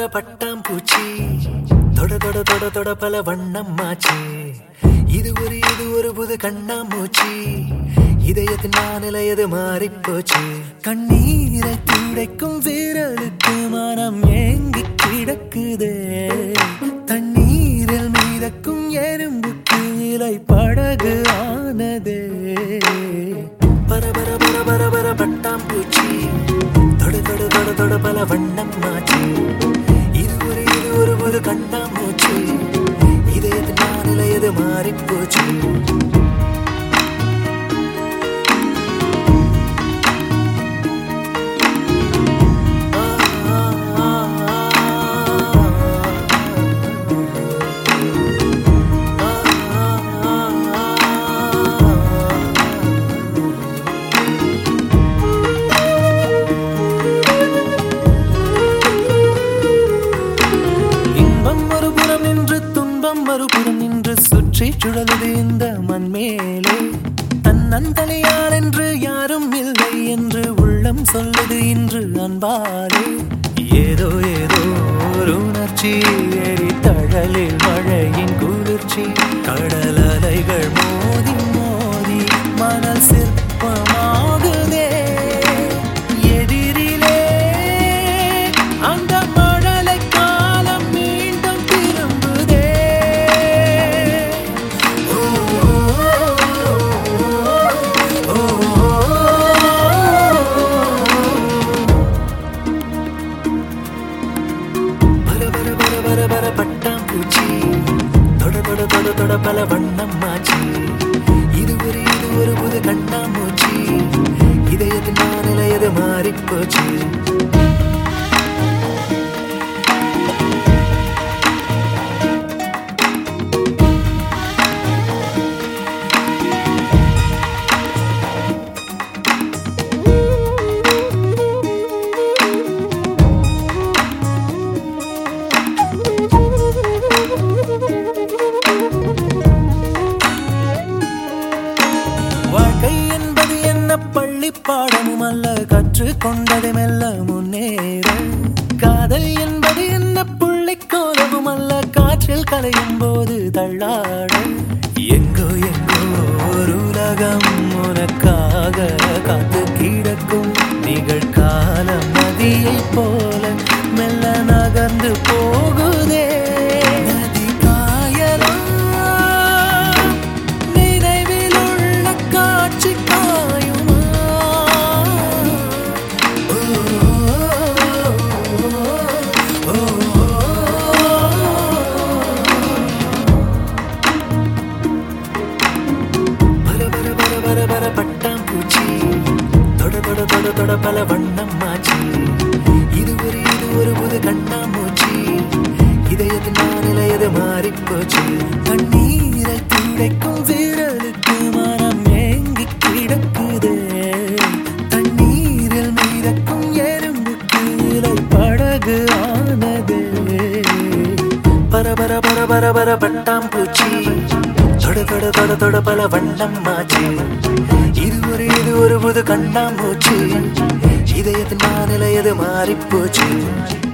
பட்டாம் பூச்சி தொட தொட தொட தொட பல வண்ணம் மாச்சு இது ஒரு இது ஒரு புது கண்ணாமூச்சி இதயத்தின் மாநிலையது மாறிப் போச்சு கண்ணீரை துடைக்கும் வீரலுக்கு மனம் ஏங்கி கிடக்குதே தண்ணீரில் மீதக்கும் எறும்புக்கு இலை படகு ஆனதே பர பர பர பர பர பட்டாம்பூச்சி தொட தொட தொட தொட பல வண்ணம் மாச்சு இது ஒரு இது ஒரு புது கண்ணாமூச்சி இதயத்தின் மாநிலையது மாறிப் போச்சு இன்பம் மறுபுறம் நின்று துன்பம் மறுபுறம் நின்று சுற்றி சுழலுது இந்த மண் மேலே தன்னந்தலையார் என்று யாரும் இல்லை என்று உள்ளம் சொல்லுது இன்று அன்பாலே ஏதோ ஏதோ ஒரு உணர்ச்சி எரி தழலில் மழையின் குளிர்ச்சி கடல் அலைகள் மோதி மோதி மணல் சிற்பமாகுதே எதிரிலே அந்த மழலை காலம் மீண்டும் திரும்புதே ஓ, ஓ, ஓ, பர பர பர பர பர பட்டாம்பூச்சி தொட தொட தொட தொட பல வண்ணம் மாச்சி இது ஒரு இது ஒரு புது கண்ணாமூச்சி இதயத்தின் மாநிலையது மாறிப் போச்சு வாழ்க்கை என்பது என்ன பள்ளி பாடமும் அல்ல கற்றுக்கொண்டதை மெல்ல முன்னேற காதல் என்பது என்ன புள்ளிக்கோலமும் அல்ல காற்றில் கலையும் போது தள்ளாட எங்கோ எங்கோ ஒரு உலகம் உனக்காக காத்து கிடக்கும் நிகழ்கால நதியை போல மெல்ல நகர்ந்து போகுதே நதி காயலாம் நினைவில் உள்ள காட்சி காயுமா ஓ, ஓ, ஓ, பர பர பர பர பர பட்டாம்பூச்சி தொட தொட தொட தொட பல வண்ணம் மாச்சி இது ஒரு இது ஒரு புது கண்ணாமூச்சி இதயத்தின் மாநிலையது மாறிப் போச்சு கண்ணீரை துடைக்கும் வீரலுக்கு மனம் ஏங்கி கிடக்குதே தண்ணீரில் மீதக்கும் எறும்புக்கு இலை படகு ஆனதே பர பர பர பர பர பட்டாம்பூச்சி தொட தொட தொட தொட பல வண்ணம் மாச்சு இது ஒரு இது ஒரு புது கண்ணாமூச்சி இதயத்தின் மாநிலையது மாறிப் போச்சு